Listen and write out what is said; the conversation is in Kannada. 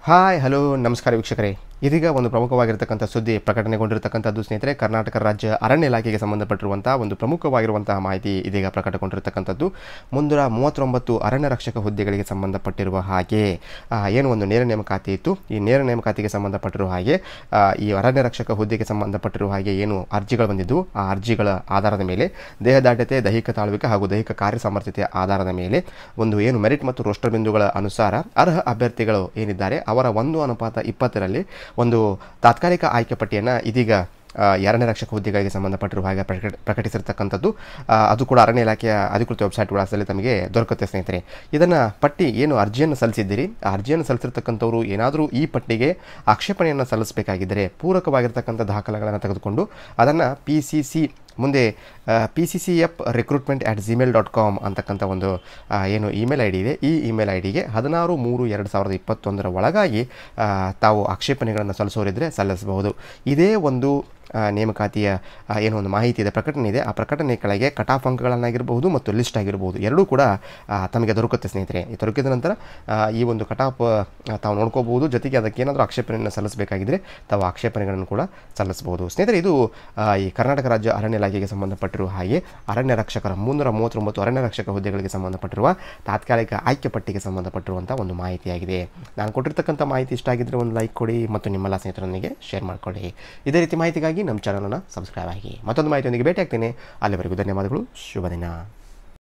ಹಾಯ್ ಹಲೋ ನಮಸ್ಕಾರ ವೀಕ್ಷಕರೇ ಇದೀಗ ಒಂದು ಪ್ರಮುಖವಾಗಿರ್ತಕ್ಕಂಥ ಸುದ್ದಿ ಪ್ರಕಟಣೆಗೊಂಡಿರ್ತಕ್ಕಂಥದ್ದು ಸ್ನೇಹಿತರೆ ಕರ್ನಾಟಕ ರಾಜ್ಯ ಅರಣ್ಯ ಇಲಾಖೆಗೆ ಸಂಬಂಧಪಟ್ಟಿರುವಂಥ ಒಂದು ಪ್ರಮುಖವಾಗಿರುವಂತಹ ಮಾಹಿತಿ ಇದೀಗ ಪ್ರಕಟಗೊಂಡಿರ್ತಕ್ಕಂಥದ್ದು ಮುಂದಿನ ಮೂವತ್ತೊಂಬತ್ತು ಅರಣ್ಯ ರಕ್ಷಕ ಹುದ್ದೆಗಳಿಗೆ ಸಂಬಂಧಪಟ್ಟಿರುವ ಹಾಗೆ ಆ, ಏನು ಒಂದು ನೇರ ನೇಮಕಾತಿ ಇತ್ತು ಈ ನೇರ ನೇಮಕಾತಿಗೆ ಸಂಬಂಧಪಟ್ಟಿರುವ ಹಾಗೆ ಆ, ಈ ಅರಣ್ಯ ರಕ್ಷಕ ಹುದ್ದೆಗೆ ಸಂಬಂಧಪಟ್ಟಿರುವ ಹಾಗೆ ಏನು ಅರ್ಜಿಗಳು ಬಂದಿದ್ದು ಆ ಅರ್ಜಿಗಳ ಆಧಾರದ ಮೇಲೆ ದೇಹದಾಢ್ಯತೆ ದೈಹಿಕ ತಾಳ್ವಿಕೆ ಹಾಗೂ ದೈಹಿಕ ಕಾರ್ಯಸಾಮರ್ಥ್ಯತೆಯ ಆಧಾರದ ಮೇಲೆ ಒಂದು ಏನು ಮೆರಿಟ್ ಮತ್ತು ರೋಸ್ಟರ್ ಬಿಂದುಗಳ ಅನುಸಾರ ಅರ್ಹ ಅಭ್ಯರ್ಥಿಗಳು ಏನಿದ್ದಾರೆ ಅವರ ಒಂದು ಅನುಪಾತ ಇಪ್ಪತ್ತರಲ್ಲಿ ಒಂದು ತಾತ್ಕಾಲಿಕ ಆಯ್ಕೆ ಪಟ್ಟಿಯನ್ನು ಇದೀಗ ಆ, ಎರಡನೇ ರಕ್ಷಕ ಹುದ್ದೆಗಳಿಗೆ ಸಂಬಂಧಪಟ್ಟಿರುವ ಹಾಗೆ ಪ್ರಕಟ ಪ್ರಕಟಿಸಿರ್ತಕ್ಕಂಥದ್ದು ಆ, ಅದು ಕೂಡ ಅರಣ್ಯ ಇಲಾಖೆಯ ಅಧಿಕೃತ ವೆಬ್ಸೈಟ್ ವಿಳಾಸದಲ್ಲಿ ತಮಗೆ ದೊರಕುತ್ತೆ ಸ್ನೇಹಿತರೆ ಇದನ್ನು ಪಟ್ಟಿ ಏನು ಅರ್ಜಿಯನ್ನು ಸಲ್ಲಿಸಿದ್ದೀರಿ ಆ ಅರ್ಜಿಯನ್ನು ಸಲ್ಲಿಸಿರ್ತಕ್ಕಂಥವ್ರು ಏನಾದರೂ ಈ ಪಟ್ಟಿಗೆ ಆಕ್ಷೇಪಣೆಯನ್ನು ಸಲ್ಲಿಸಬೇಕಾಗಿದ್ದರೆ ಪೂರಕವಾಗಿರ್ತಕ್ಕಂಥ ದಾಖಲೆಗಳನ್ನು ತೆಗೆದುಕೊಂಡು ಅದನ್ನು ಪಿ ಸಿ ಸಿ ಮುಂದೆ P C C F recruitment at Gmail dot com ಅಂತಕ್ಕಂಥ ಒಂದು ಆ, ಏನು ಇಮೇಲ್ ಐ ಡಿ ಇದೆ ಈ ಇಮೇಲ್ ಐ ಡಿಗೆ ಹದಿನಾರು ಮೂರು ಎರಡು ಸಾವಿರದ ಇಪ್ಪತ್ತೊಂದರ ಒಳಗಾಗಿ ಆ, ತಾವು ಆಕ್ಷೇಪಣೆಗಳನ್ನು ಸಲ್ಲಿಸೋರಿದ್ದರೆ ಸಲ್ಲಿಸಬಹುದು ಇದೇ ಒಂದು ಆ, ನೇಮಕಾತಿಯ ಆ, ಏನು ಒಂದು ಮಾಹಿತಿ ಇದೆ ಪ್ರಕಟಣೆ ಇದೆ ಆ ಪ್ರಕಟಣೆ ಕೆಳಗೆ ಕಟಾಫ್ ಅಂಕಗಳನ್ನಾಗಿರಬಹುದು ಮತ್ತು ಲಿಸ್ಟ್ ಆಗಿರಬಹುದು ಎರಡೂ ಕೂಡ ಆ, ತಮಗೆ ದೊರಕುತ್ತೆ ಸ್ನೇಹಿತರೆ ಈ ದೊರಕಿದ ನಂತರ ಆ, ಈ ಒಂದು ಕಟಾಫ್ ಆ, ತಾವು ನೋಡ್ಕೋಬಹುದು ಜೊತೆಗೆ ಅದಕ್ಕೆ ಏನಾದರೂ ಆಕ್ಷೇಪಣೆಯನ್ನು ಸಲ್ಲಿಸಬೇಕಾಗಿದ್ದರೆ ತಾವು ಆಕ್ಷೇಪಣೆಗಳನ್ನು ಕೂಡ ಸಲ್ಲಿಸಬಹುದು ಸ್ನೇಹಿತರೆ ಇದು ಆ, ಈ ಕರ್ನಾಟಕ ರಾಜ್ಯ ಅರಣ್ಯ ಇಲಾಖೆಗೆ ಸಂಬಂಧಪಟ್ಟಿರುವ ಹಾಗೆ ಅರಣ್ಯ ರಕ್ಷಕರ ಮುನ್ನೂರ ಮೂವತ್ತೊಂಬತ್ತು ಅರಣ್ಯ ರಕ್ಷಕ ಹುದ್ದೆಗಳಿಗೆ ಸಂಬಂಧಪಟ್ಟಿರುವ ತಾತ್ಕಾಲಿಕ ಆಯ್ಕೆ ಪಟ್ಟಿಗೆ ಸಂಬಂಧಪಟ್ಟಿರುವಂಥ ಒಂದು ಮಾಹಿತಿಯಾಗಿದೆ ನಾನು ಕೊಟ್ಟಿರ್ತಕ್ಕಂಥ ಮಾಹಿತಿ ಇಷ್ಟ ಆಗಿದ್ದರೆ ಒಂದು ಲೈಕ್ ಕೊಡಿ ಮತ್ತು ನಿಮ್ಮೆಲ್ಲ ಸ್ನೇಹಿತರೊಂದಿಗೆ ಶೇರ್ ಮಾಡಿಕೊಳ್ಳಿ ಇದೇ ರೀತಿ ಮಾಹಿತಿಗಾಗಿ ನಮ್ಮ ಚಾನಲನ್ನು ಸಬ್ಸ್ಕ್ರೈಬ್ ಆಗಿ ಮತ್ತೊಂದು ಮಾಹಿತಿಯೊಂದಿಗೆ ಭೇಟಿ ಆಗ್ತೀನಿ ಅಲ್ಲಿವರೆಗೂ ಧನ್ಯವಾದಗಳು ಶುಭ ದಿನ